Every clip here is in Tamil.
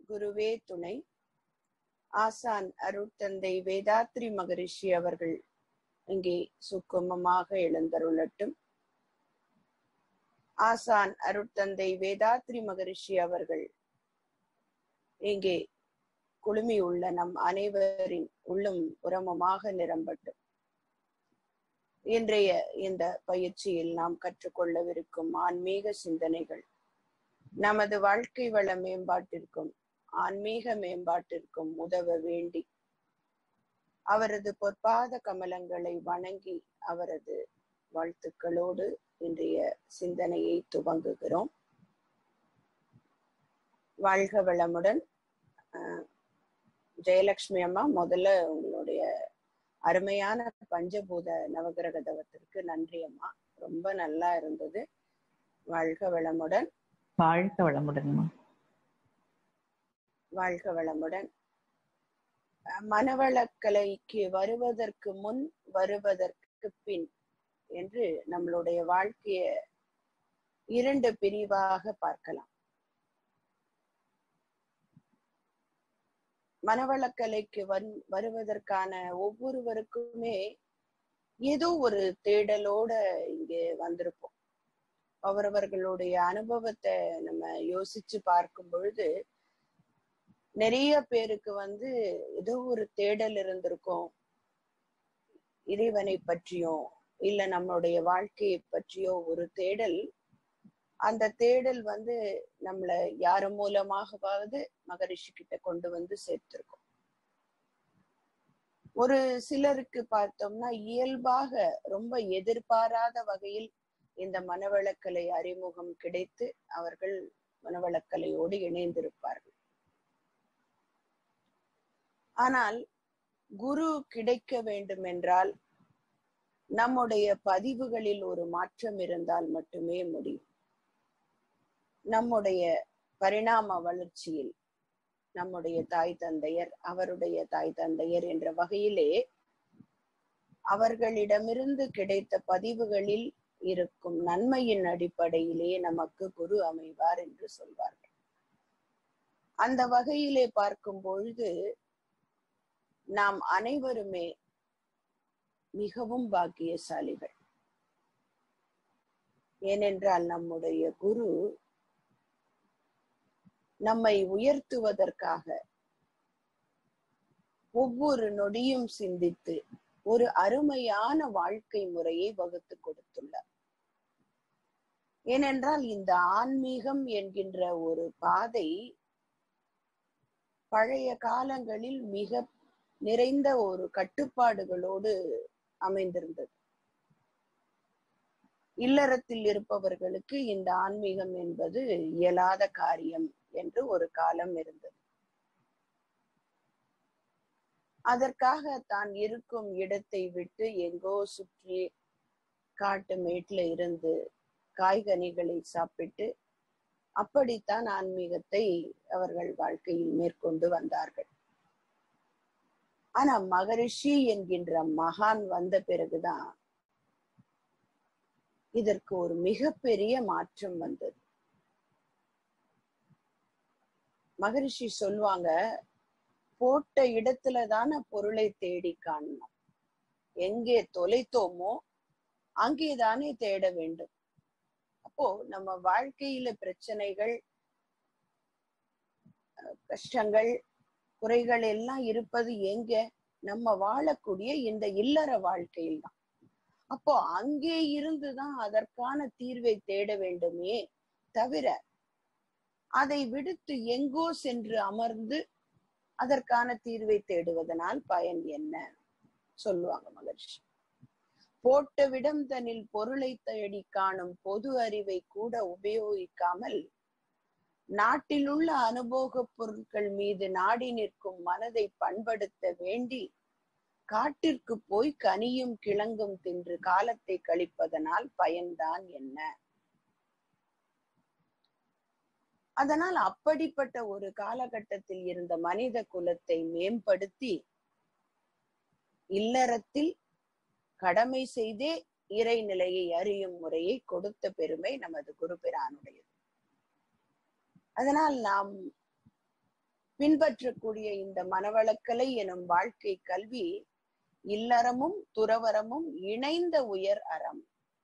குருவே துணை ஆசான் அருட்தந்தை வேதாத்ரி மகரிஷி அவர்கள் இங்கே சுக்குமமாக எழுந்தருளட்டும் ஆசான் அருட்தந்தை வேதாத்ரி மகரிஷி அவர்கள் இங்கே குழுமி உள்ள நம் அனைவரின் உள்ளும் உரமமாக நிரம்பட்டும் இன்றைய இந்த பயிற்சியில் நாம் கற்றுக்கொள்ளவிருக்கும் ஆன்மீக சிந்தனைகள் நமது வாழ்க்கை வள மேம்பாட்டிற்கும் ஆன்மீக மேம்பாட்டிற்கும் உதவ வேண்டி அவரது பொற்பாத கமலங்களை வணங்கி அவரது வாழ்த்துக்களோடு இன்றைய சிந்தனையை துவங்குகிறோம் வாழ்க வளமுடன் ஜெயலட்சுமி அம்மா முதல்ல உங்களுடைய அருமையான பஞ்சபூத நவகிரக தவத்திற்கு நன்றி அம்மா ரொம்ப நல்லா இருந்தது வாழ்க வளமுடன் வாழ்க வளமுடன்மா வாழ்க வளமுடன் மனவளக்கலைக்கு வருவதற்கு முன் வருவதற்கு பின் என்று நம்மளுடைய வாழ்க்கைய இரண்டு பிரிவாக பார்க்கலாம் மனவளக்கலைக்கு வந் வருவதற்கான ஒவ்வொருவருக்குமே ஏதோ ஒரு தேடலோட இங்கே வந்திருப்போம் அவரவர்களுடைய அனுபவத்தை நம்ம யோசிச்சு பார்க்கும் பொழுது நிறைய பேருக்கு வந்து ஏதோ ஒரு தேடல் இருந்திருக்கும் இறைவனை பற்றியோ இல்ல நம்மளுடைய வாழ்க்கையை பற்றியோ ஒரு தேடல் அந்த தேடல் வந்து நம்மள யாரு மூலமாகவாவது மகரிஷி கிட்ட கொண்டு வந்து சேர்த்திருக்கோம் ஒரு சிலருக்கு பார்த்தோம்னா இயல்பாக ரொம்ப எதிர்பாராத வகையில் இந்த மனவளக்கலை அறிமுகம் கிடைத்து அவர்கள் மனவளக்கலையோடு இணைந்திருப்பார்கள் ஆனால் குரு கிடைக்க வேண்டும் என்றால் நம்முடைய பதிவுகளில் ஒரு மாற்றம் இருந்தால் மட்டுமே முடியும் நம்முடைய பரிணாம வளர்ச்சியில் நம்முடைய தாய் தந்தையர் அவருடைய தாய் தந்தையர் என்ற வகையிலே அவர்களிடமிருந்து கிடைத்த பதிவுகளில் இருக்கும் நன்மையின் அடிப்படையிலே நமக்கு குரு அமைவார் என்று சொல்வார்கள் அந்த வகையிலே பார்க்கும் பொழுது நாம் அனைவருமே மிகவும் பாக்கியசாலிகள் ஏனென்றால் நம்முடைய குரு நம்மை உயர்த்துவதற்காக ஒவ்வொரு நொடியும் சிந்தித்து ஒரு அருமையான வாழ்க்கை முறையை வகுத்து கொடுத்துள்ளார் ஏனென்றால் இந்த ஆன்மீகம் என்கின்ற ஒரு பாதை பழைய காலங்களில் மிக நிறைந்த ஒரு கட்டுப்பாடுகளோடு அமைந்திருந்தது இல்லறத்தில் இருப்பவர்களுக்கு இந்த ஆன்மீகம் என்பது இயலாத காரியம் என்று ஒரு காலம் இருந்தது அதற்காக தான் இருக்கும் இடத்தை விட்டு எங்கோ சுற்றி காட்டு மேட்ல இருந்து காய்கனிகளை சாப்பிட்டு அப்படித்தான் ஆன்மீகத்தை அவர்கள் வாழ்க்கையில் மேற்கொண்டு வந்தார்கள் ஆனா மகரிஷி என்கின்ற மகான் வந்த பிறகுதான் இதற்கு ஒரு மிகப்பெரிய மாற்றம் வந்தது மகரிஷி சொல்லுவாங்க போட்ட இடத்துல தானே பொருளை தேடி காணணும் எங்கே தொலைத்தோமோ அங்கேதானே தேட வேண்டும் அப்போ நம்ம வாழ்க்கையில பிரச்சனைகள் கஷ்டங்கள் குறைகள் எல்லாம் இருப்பது எங்க நம்ம வாழக்கூடிய இந்த இல்லற வாழ்க்கையில் தான் அப்போ அங்கே இருந்துதான் அதற்கான தீர்வை தேட வேண்டுமே தவிர அதை விடுத்து எங்கோ சென்று அமர்ந்து அதற்கான தீர்வை தேடுவதனால் பயன் என்ன சொல்லுவாங்க மகர்ஷி போட்ட விடம் தனில் பொருளை தேடி காணும் பொது அறிவை கூட உபயோகிக்காமல் நாட்டில் உள்ள அனுபோக பொருட்கள் மீது நாடி நிற்கும் மனதை பண்படுத்த வேண்டி காட்டிற்கு போய் கனியும் கிழங்கும் தின்று காலத்தை கழிப்பதனால் பயன்தான் என்ன அதனால் அப்படிப்பட்ட ஒரு காலகட்டத்தில் இருந்த மனித குலத்தை மேம்படுத்தி இல்லறத்தில் கடமை செய்தே இறைநிலையை அறியும் முறையை கொடுத்த பெருமை நமது குருபிரானுடையது அதனால் நாம் பின்பற்றக்கூடிய இந்த மனவளக்கலை எனும் வாழ்க்கை கல்வி இல்லறமும் துறவரமும் இணைந்த உயர் அறம்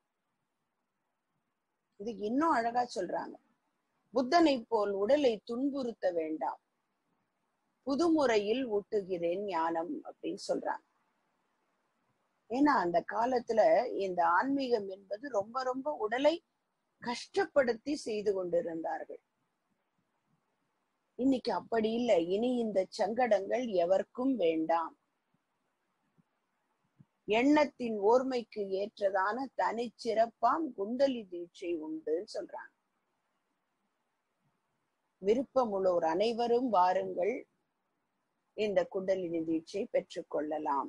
இது இன்னும் அழகா சொல்றாங்க புத்தனை போல் உடலை துன்புறுத்த வேண்டாம் புதுமுறையில் ஊட்டுகிறேன் ஞானம் அப்படின்னு சொல்றாங்க ஏன்னா அந்த காலத்துல இந்த ஆன்மீகம் என்பது ரொம்ப ரொம்ப உடலை கஷ்டப்படுத்தி செய்து கொண்டிருந்தார்கள் இன்னைக்கு அப்படி இல்லை இனி இந்த சங்கடங்கள் எவர்க்கும் வேண்டாம் எண்ணத்தின் ஓர்மைக்கு ஏற்றதான தனிச்சிறப்பாம் குண்டலி தீட்சை உண்டுன்னு சொல்றாங்க விருப்பமுள்ளோர் அனைவரும் வாருங்கள் இந்த குண்டலினி தீட்சை பெற்றுக்கொள்ளலாம்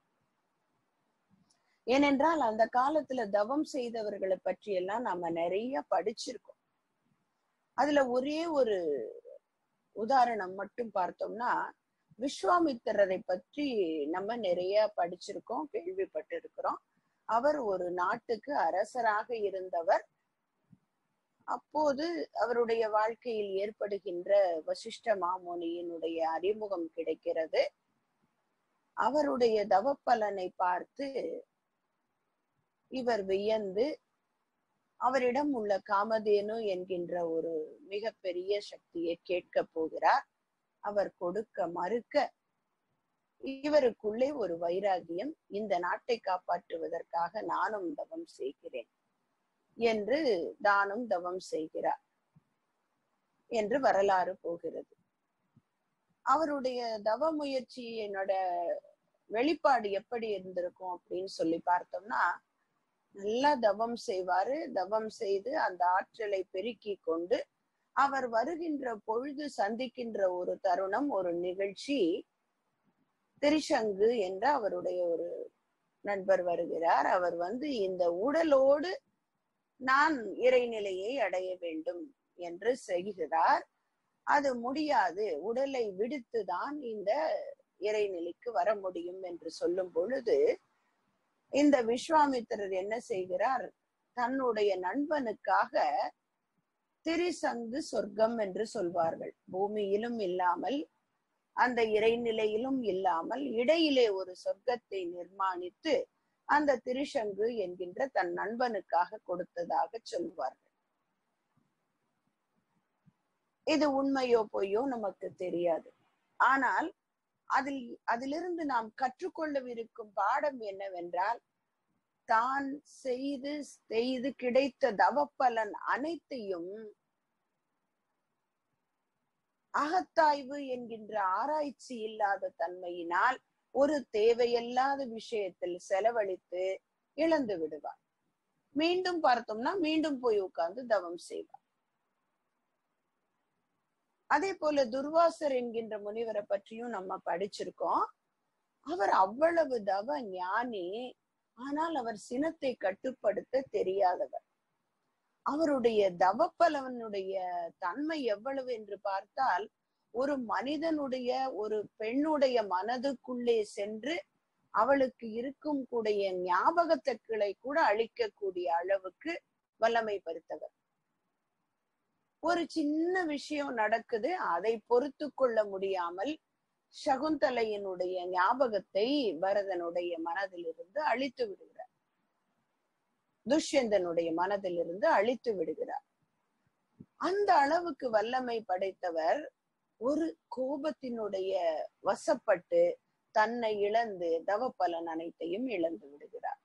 ஏனென்றால் அந்த காலத்துல தவம் செய்தவர்களை பற்றி எல்லாம் நாம நிறைய படிச்சிருக்கோம் அதுல ஒரே ஒரு உதாரணம் மட்டும் பார்த்தோம்னா விஸ்வாமித்திரரை பற்றி நம்ம நிறைய படிச்சிருக்கோம் கேள்விப்பட்டு இருக்கிறோம் அவர் ஒரு நாட்டுக்கு அரசராக இருந்தவர் அப்போது அவருடைய வாழ்க்கையில் ஏற்படுகின்ற வசிஷ்ட மாமுனியினுடைய அறிமுகம் கிடைக்கிறது அவருடைய தவப்பலனை பார்த்து இவர் வியந்து அவரிடம் உள்ள காமதேனு என்கின்ற ஒரு மிகப்பெரிய சக்தியை கேட்க போகிறார் அவர் கொடுக்க மறுக்க இவருக்குள்ளே ஒரு வைராகியம் இந்த நாட்டை காப்பாற்றுவதற்காக நானும் தவம் செய்கிறேன் என்று தானும் தவம் செய்கிறார் என்று வரலாறு போகிறது அவருடைய தவ முயற்சியினோட வெளிப்பாடு எப்படி இருந்திருக்கும் அப்படின்னு சொல்லி பார்த்தோம்னா நல்லா தவம் செய்வாரு தவம் செய்து அந்த ஆற்றலை பெருக்கி கொண்டு அவர் வருகின்ற பொழுது சந்திக்கின்ற ஒரு தருணம் ஒரு நிகழ்ச்சி திரிசங்கு என்ற அவருடைய ஒரு நண்பர் வருகிறார் அவர் வந்து இந்த உடலோடு நான் இறைநிலையை அடைய வேண்டும் என்று செய்கிறார் அது முடியாது உடலை விடுத்துதான் இந்த இறைநிலைக்கு வர முடியும் என்று சொல்லும் பொழுது இந்த விஸ்வாமித்திரர் என்ன செய்கிறார் தன்னுடைய நண்பனுக்காக திரிசங்கு சொர்க்கம் என்று சொல்வார்கள் பூமியிலும் இல்லாமல் அந்த இறைநிலையிலும் இல்லாமல் இடையிலே ஒரு சொர்க்கத்தை நிர்மாணித்து அந்த திரிசங்கு என்கின்ற தன் நண்பனுக்காக கொடுத்ததாக சொல்வார்கள் இது உண்மையோ பொய்யோ நமக்கு தெரியாது ஆனால் அதில் அதிலிருந்து நாம் கற்றுக்கொள்ளவிருக்கும் பாடம் என்னவென்றால் தான் செய்து செய்து கிடைத்த தவப்பலன் அனைத்தையும் அகத்தாய்வு என்கின்ற ஆராய்ச்சி இல்லாத தன்மையினால் ஒரு தேவையில்லாத விஷயத்தில் செலவழித்து இழந்து விடுவார் மீண்டும் பார்த்தோம்னா மீண்டும் போய் உட்கார்ந்து தவம் செய்வார் அதே போல துர்வாசர் என்கின்ற முனிவரை பற்றியும் நம்ம படிச்சிருக்கோம் அவர் அவ்வளவு தவ ஞானி ஆனால் அவர் சினத்தை கட்டுப்படுத்த தெரியாதவர் அவருடைய தவப்பலவனுடைய தன்மை எவ்வளவு என்று பார்த்தால் ஒரு மனிதனுடைய ஒரு பெண்ணுடைய மனதுக்குள்ளே சென்று அவளுக்கு இருக்கும் கூடிய ஞாபகத்துக்களை கூட அழிக்கக்கூடிய அளவுக்கு வல்லமை பருத்தவர் ஒரு சின்ன விஷயம் நடக்குது அதை பொறுத்து கொள்ள முடியாமல் சகுந்தலையினுடைய ஞாபகத்தை பரதனுடைய மனதிலிருந்து அழித்து விடுகிறார் துஷ்யந்தனுடைய மனதிலிருந்து அழித்து விடுகிறார் அந்த அளவுக்கு வல்லமை படைத்தவர் ஒரு கோபத்தினுடைய வசப்பட்டு தன்னை இழந்து தவப்பலன் அனைத்தையும் இழந்து விடுகிறார்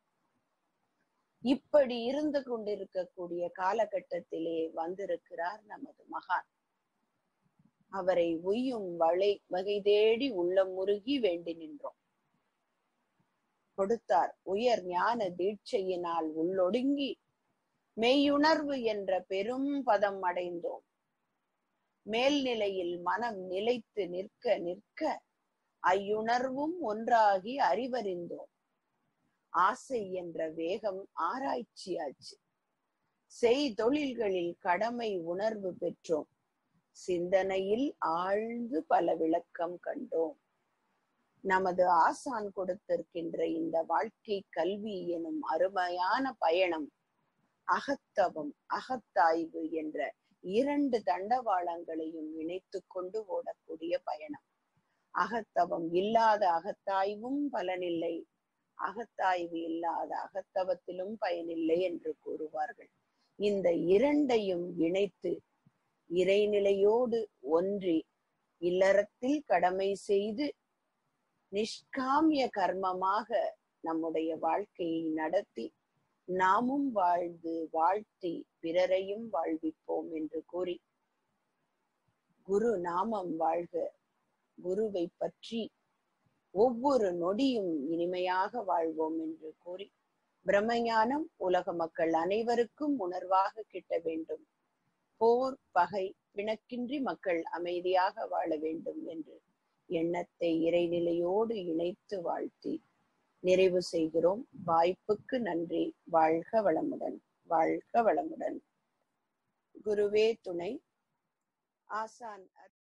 இப்படி இருந்து கொண்டிருக்கக்கூடிய காலகட்டத்திலே வந்திருக்கிறார் நமது மகான் அவரை உய்யும் வளை வகை தேடி உள்ளம் முருகி வேண்டி நின்றோம் கொடுத்தார் உயர் ஞான தீட்சையினால் உள்ளொடுங்கி மெய்யுணர்வு என்ற பெரும் பதம் அடைந்தோம் மேல்நிலையில் மனம் நிலைத்து நிற்க நிற்க ஐயுணர்வும் ஒன்றாகி அறிவறிந்தோம் ஆசை என்ற வேகம் ஆராய்ச்சியாச்சு செய் தொழில்களில் கடமை உணர்வு பெற்றோம் சிந்தனையில் ஆழ்ந்து பல விளக்கம் கண்டோம் நமது ஆசான் கொடுத்திருக்கின்ற இந்த வாழ்க்கை கல்வி எனும் அருமையான பயணம் அகத்தவம் அகத்தாய்வு என்ற இரண்டு தண்டவாளங்களையும் இணைத்து கொண்டு ஓடக்கூடிய பயணம் அகத்தவம் இல்லாத அகத்தாய்வும் பலனில்லை அகத்தாய்வு இல்லாத அகத்தவத்திலும் பயனில்லை என்று கூறுவார்கள் இந்த இரண்டையும் இணைத்து இறைநிலையோடு ஒன்றி இல்லறத்தில் கடமை செய்து நிஷ்காமிய கர்மமாக நம்முடைய வாழ்க்கையை நடத்தி நாமும் வாழ்ந்து வாழ்த்தி பிறரையும் வாழ்விப்போம் என்று கூறி குரு நாமம் வாழ்க குருவை பற்றி ஒவ்வொரு நொடியும் இனிமையாக வாழ்வோம் என்று கூறி பிரம்மஞானம் உலக மக்கள் அனைவருக்கும் உணர்வாக கிட்ட வேண்டும் போர் பகை பிணக்கின்றி மக்கள் அமைதியாக வாழ வேண்டும் என்று எண்ணத்தை இறைநிலையோடு இணைத்து வாழ்த்தி நிறைவு செய்கிறோம் வாய்ப்புக்கு நன்றி வாழ்க வளமுடன் வாழ்க வளமுடன் குருவே துணை ஆசான்